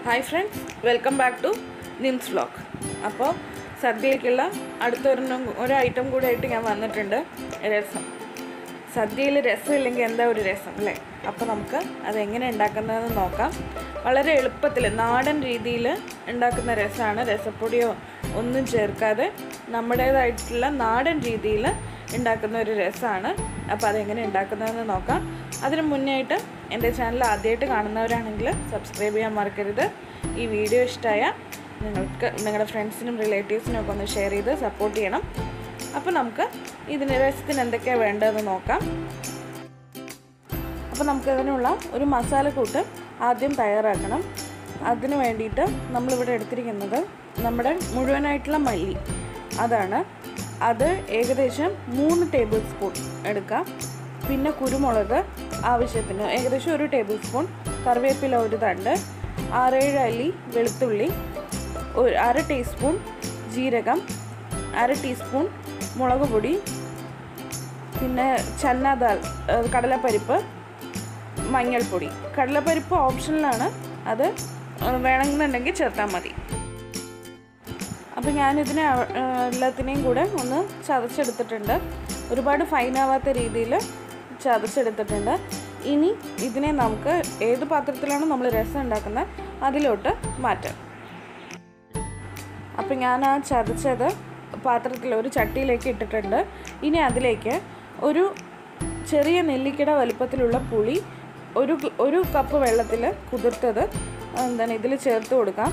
hi friends welcome back to Nims vlog അപ്പോൾ സദ്യയ്ക്കുള്ള അടുത്തൊരെണ്ണം ഒരു ഐറ്റം കൂടെ ആയിട്ട് ഞാൻ വന്നിട്ടുണ്ട് രസം സദ്യയിൽ രസമില്ലെങ്കിൽ എന്താ ഒരു രസം അല്ലേ അപ്പോൾ നമുക്ക് അതെങ്ങനെ ഉണ്ടാക്കുന്നതെന്ന് നോക്കാം വളരെ എളുപ്പത്തിൽ നാടൻ രീതിയിൽ ഉണ്ടാക്കുന്ന രസമാണ് രസപ്പൊടിയോ ഒന്നും ചേർക്കാതെ നമ്മുടേതായിട്ടുള്ള നാടൻ രീതിയിൽ ഉണ്ടാക്കുന്ന ഒരു രസമാണ് അപ്പോൾ അതെങ്ങനെ ഉണ്ടാക്കുന്നതെന്ന് നോക്കാം അതിന് മുന്നേ ആയിട്ട് എൻ്റെ ചാനൽ ആദ്യമായിട്ട് കാണുന്നവരാണെങ്കിൽ സബ്സ്ക്രൈബ് ചെയ്യാൻ മറക്കരുത് ഈ വീഡിയോ ഇഷ്ടമായ നിങ്ങൾക്ക് നിങ്ങളുടെ ഫ്രണ്ട്സിനും റിലേറ്റീവ്സിനും ഒക്കെ ഒന്ന് ഷെയർ ചെയ്ത് സപ്പോർട്ട് ചെയ്യണം അപ്പോൾ നമുക്ക് ഇതിന് രസത്തിന് എന്തൊക്കെയാണ് വേണ്ടതെന്ന് നോക്കാം അപ്പോൾ നമുക്ക് അതിനുള്ള ഒരു മസാലക്കൂട്ട് ആദ്യം തയ്യാറാക്കണം അതിന് വേണ്ടിയിട്ട് നമ്മളിവിടെ എടുത്തിരിക്കുന്നത് നമ്മുടെ മുഴുവനായിട്ടുള്ള മല്ലി അതാണ് അത് ഏകദേശം മൂന്ന് ടേബിൾ സ്പൂൺ എടുക്കാം പിന്നെ കുരുമുളക് ആവശ്യത്തിന് ഏകദേശം ഒരു ടേബിൾ സ്പൂൺ കറിവേപ്പില ഒരു തണ്ട് ആറേഴ് അല്ലി വെളുത്തുള്ളി ഒരു അര ടീസ്പൂൺ ജീരകം അര ടീസ്പൂൺ മുളക് പൊടി പിന്നെ ചന്ന ദാൽ ഏഹ് കടലപ്പരിപ്പ് മഞ്ഞൾപ്പൊടി കടലപ്പരിപ്പ് ഓപ്ഷനിലാണ് അത് വേണമെന്നുണ്ടെങ്കിൽ ചേർത്താൽ മതി അപ്പോൾ ഞാനിതിനെ അവ- ഏഹ് എല്ലാത്തിനെയും കൂടെ ഒന്ന് ചതച്ചെടുത്തിട്ടുണ്ട് ഒരുപാട് ഫൈനാവാത്ത രീതിയിൽ ചതച്ചെടുത്തിട്ടുണ്ട് ഇനി ഇതിനെ നമുക്ക് ഏത് പാത്രത്തിലാണോ നമ്മൾ രസം ഉണ്ടാക്കുന്നത് അതിലോട്ട് മാറ്റാം അപ്പോൾ ഞാൻ ആ ചതച്ചത് പാത്രത്തിൽ ഒരു ചട്ടിയിലേക്ക് ഇട്ടിട്ടുണ്ട് ഇനി അതിലേക്ക് ഒരു ചെറിയ നെല്ലിക്കട വലിപ്പത്തിലുള്ള പുളി ഒരു ഗ്ല- ഒരു കപ്പ് വെള്ളത്തിൽ കുതിർത്തത് എന്താണ് ഇതിൽ ചേർത്ത് കൊടുക്കാം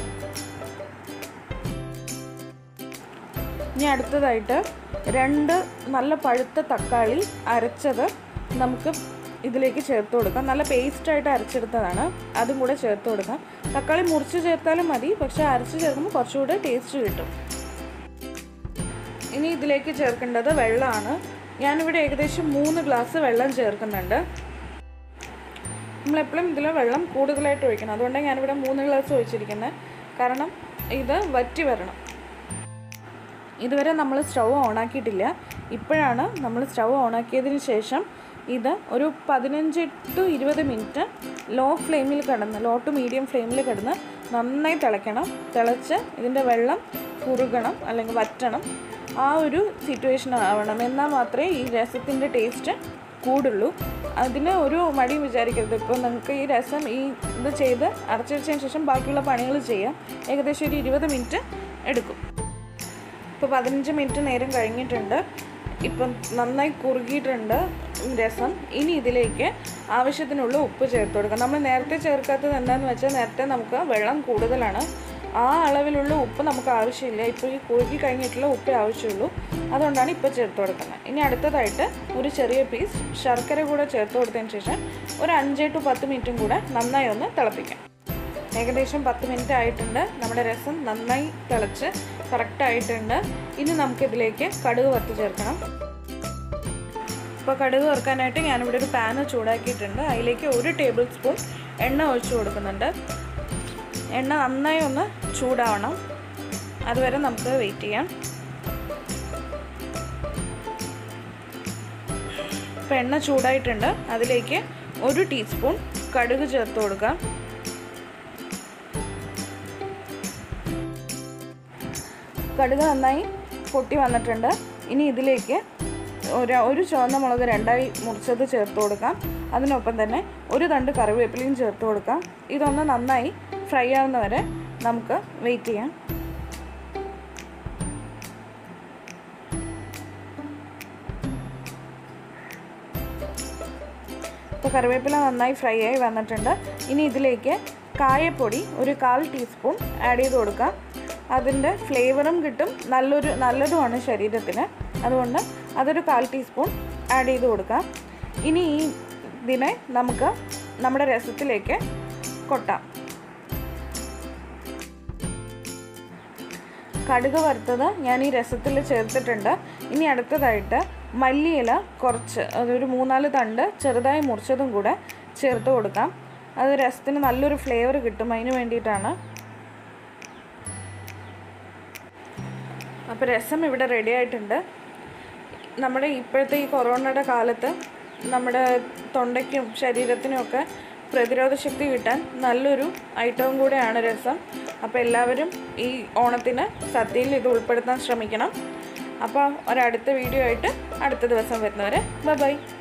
ഇനി അടുത്തതായിട്ട് രണ്ട് നല്ല പഴുത്ത തക്കാളി അരച്ചത് നമുക്ക് ഇതിലേക്ക് ചേർത്ത് കൊടുക്കാം നല്ല പേസ്റ്റായിട്ട് അരച്ചെടുത്തതാണ് അതും കൂടെ ചേർത്ത് കൊടുക്കാം തക്കാളി മുറിച്ച് ചേർത്താലും മതി പക്ഷേ അരച്ച് ചേർക്കുമ്പോൾ കുറച്ചുകൂടെ ടേസ്റ്റ് കിട്ടും ഇനി ഇതിലേക്ക് ചേർക്കേണ്ടത് വെള്ളമാണ് ഞാനിവിടെ ഏകദേശം മൂന്ന് ഗ്ലാസ് വെള്ളം ചേർക്കുന്നുണ്ട് നമ്മളെപ്പോഴും ഇതിൽ വെള്ളം കൂടുതലായിട്ട് ഒഴിക്കണം അതുകൊണ്ടാണ് ഞാനിവിടെ മൂന്ന് ഗ്ലാസ് ഒഴിച്ചിരിക്കുന്നത് കാരണം ഇത് വറ്റി വരണം ഇതുവരെ നമ്മൾ സ്റ്റൗ ഓണാക്കിയിട്ടില്ല ഇപ്പോഴാണ് നമ്മൾ സ്റ്റൗ ഓണാക്കിയതിന് ശേഷം ഇത് ഒരു പതിനഞ്ച് ടു ഇരുപത് മിനിറ്റ് ലോ ഫ്ലെയിമിൽ കിടന്ന് ലോ ടു മീഡിയം ഫ്ലെയിമിൽ കിടന്ന് നന്നായി തിളയ്ക്കണം തിളച്ച് ഇതിൻ്റെ വെള്ളം കുറുകണം അല്ലെങ്കിൽ വറ്റണം ആ ഒരു സിറ്റുവേഷൻ ആവണം എന്നാൽ മാത്രമേ ഈ രസത്തിൻ്റെ ടേസ്റ്റ് കൂടുള്ളൂ അതിന് ഒരു മടിയും വിചാരിക്കരുത് ഇപ്പോൾ നിങ്ങൾക്ക് ഈ രസം ഈ ഇത് ചെയ്ത് അടച്ചു വെച്ചതിന് ശേഷം ബാക്കിയുള്ള പണികൾ ചെയ്യാം ഏകദേശം ഒരു ഇരുപത് മിനിറ്റ് എടുക്കും ഇപ്പോൾ പതിനഞ്ച് മിനിറ്റ് നേരം കഴിഞ്ഞിട്ടുണ്ട് ഇപ്പം നന്നായി കുറുകിയിട്ടുണ്ട് രസം ഇനി ഇതിലേക്ക് ആവശ്യത്തിനുള്ള ഉപ്പ് ചേർത്ത് കൊടുക്കാം നമ്മൾ നേരത്തെ ചേർക്കാത്തത് എന്താണെന്ന് വെച്ചാൽ നേരത്തെ നമുക്ക് വെള്ളം കൂടുതലാണ് ആ അളവിലുള്ള ഉപ്പ് നമുക്ക് ആവശ്യമില്ല ഇപ്പോൾ ഈ കുറുകി കഴിഞ്ഞിട്ടുള്ള ഉപ്പേ ആവശ്യമുള്ളൂ അതുകൊണ്ടാണ് ഇപ്പോൾ ചേർത്ത് കൊടുക്കുന്നത് ഇനി അടുത്തതായിട്ട് ഒരു ചെറിയ പീസ് ശർക്കര കൂടെ ചേർത്ത് കൊടുത്തതിന് ശേഷം ഒരു അഞ്ച് ടു പത്ത് മിനിറ്റും കൂടെ നന്നായി ഒന്ന് തിളപ്പിക്കാം ഏകദേശം പത്ത് മിനിറ്റ് ആയിട്ടുണ്ട് നമ്മുടെ രസം നന്നായി തിളച്ച് കറക്റ്റ് ആയിട്ടുണ്ട് ഇനി നമുക്കിതിലേക്ക് കടുക് വറുത്ത് ചേർക്കണം ഇപ്പോൾ കടുക് വറുക്കാനായിട്ട് ഞാനിവിടെ ഒരു പാന് ചൂടാക്കിയിട്ടുണ്ട് അതിലേക്ക് ഒരു ടേബിൾ സ്പൂൺ എണ്ണ ഒഴിച്ചു കൊടുക്കുന്നുണ്ട് എണ്ണ നന്നായി ഒന്ന് ചൂടാവണം അതുവരെ നമുക്ക് വെയിറ്റ് ചെയ്യാം ഇപ്പോൾ എണ്ണ ചൂടായിട്ടുണ്ട് അതിലേക്ക് ഒരു ടീസ്പൂൺ കടുക് ചേർത്ത് കൊടുക്കാം കടുക് നന്നായി പൊട്ടി വന്നിട്ടുണ്ട് ഇനി ഇതിലേക്ക് ഒരു ഒരു ചുവന്ന മുളക് രണ്ടായി മുറിച്ചത് ചേർത്ത് കൊടുക്കാം അതിനൊപ്പം തന്നെ ഒരു തണ്ട് കറിവേപ്പിലയും ചേർത്ത് കൊടുക്കാം ഇതൊന്ന് നന്നായി ഫ്രൈ ആവുന്നവരെ നമുക്ക് വെയിറ്റ് ചെയ്യാം ഇപ്പോൾ കറിവേപ്പില നന്നായി ഫ്രൈ ആയി വന്നിട്ടുണ്ട് ഇനി ഇതിലേക്ക് കായപ്പൊടി ഒരു കാൽ ടീസ്പൂൺ ആഡ് ചെയ്ത് കൊടുക്കാം അതിൻ്റെ ഫ്ലേവറും കിട്ടും നല്ലൊരു നല്ലതുമാണ് ശരീരത്തിന് അതുകൊണ്ട് അതൊരു കാൽ ടീസ്പൂൺ ആഡ് ചെയ്ത് കൊടുക്കാം ഇനി ഈ ഇതിനെ നമുക്ക് നമ്മുടെ രസത്തിലേക്ക് കൊട്ടാം കടുക് വറുത്തത് ഞാൻ ഈ രസത്തിൽ ചേർത്തിട്ടുണ്ട് ഇനി അടുത്തതായിട്ട് മല്ലിയില കുറച്ച് അതൊരു മൂന്നാല് തണ്ട് ചെറുതായി മുറിച്ചതും കൂടെ ചേർത്ത് കൊടുക്കാം അത് രസത്തിന് നല്ലൊരു ഫ്ലേവർ കിട്ടും അതിന് വേണ്ടിയിട്ടാണ് അപ്പോൾ രസം ഇവിടെ റെഡി ആയിട്ടുണ്ട് നമ്മുടെ ഇപ്പോഴത്തെ ഈ കൊറോണയുടെ കാലത്ത് നമ്മുടെ തൊണ്ടയ്ക്കും ശരീരത്തിനും ഒക്കെ പ്രതിരോധ ശക്തി കിട്ടാൻ നല്ലൊരു ഐറ്റവും കൂടെയാണ് രസം അപ്പോൾ എല്ലാവരും ഈ ഓണത്തിന് സദ്യയിൽ ഇത് ഉൾപ്പെടുത്താൻ ശ്രമിക്കണം അപ്പോൾ ഒരടുത്ത വീഡിയോ ആയിട്ട് അടുത്ത ദിവസം വരുന്നവരെ ബൈ